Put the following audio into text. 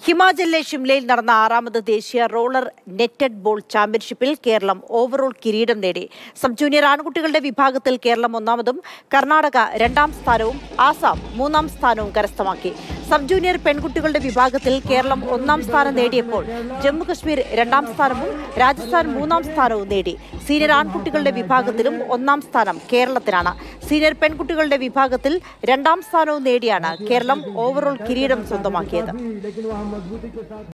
ഹിമാചലിലെ ഷിംലയിൽ നടന്ന ആറാമത് ദേശീയ റോളർ നെറ്റഡ് ബോൾ ചാമ്പ്യൻഷിപ്പിൽ കേരളം ഓവറോൾ കിരീടം നേടി സബ് ജൂനിയർ ആൺകുട്ടികളുടെ വിഭാഗത്തിൽ കേരളം ഒന്നാമതും കർണാടക രണ്ടാം സ്ഥാനവും ആസാം മൂന്നാം സ്ഥാനവും കരസ്ഥമാക്കി സബ് ജൂനിയർ പെൺകുട്ടികളുടെ വിഭാഗത്തിൽ കേരളം ഒന്നാം സ്ഥാനം നേടിയപ്പോൾ ജമ്മുകശ്മീർ രണ്ടാം സ്ഥാനവും രാജസ്ഥാൻ മൂന്നാം സ്ഥാനവും നേടി സീനിയർ ആൺകുട്ടികളുടെ വിഭാഗത്തിലും ഒന്നാം സ്ഥാനം കേരളത്തിനാണ് സീനിയർ പെൺകുട്ടികളുടെ വിഭാഗത്തിൽ രണ്ടാം സ്ഥാനവും നേടിയാണ് കേരളം ഓവറോൾ കിരീടം സ്വന്തമാക്കിയത് लेकिन वहाँ मजबूती के साथ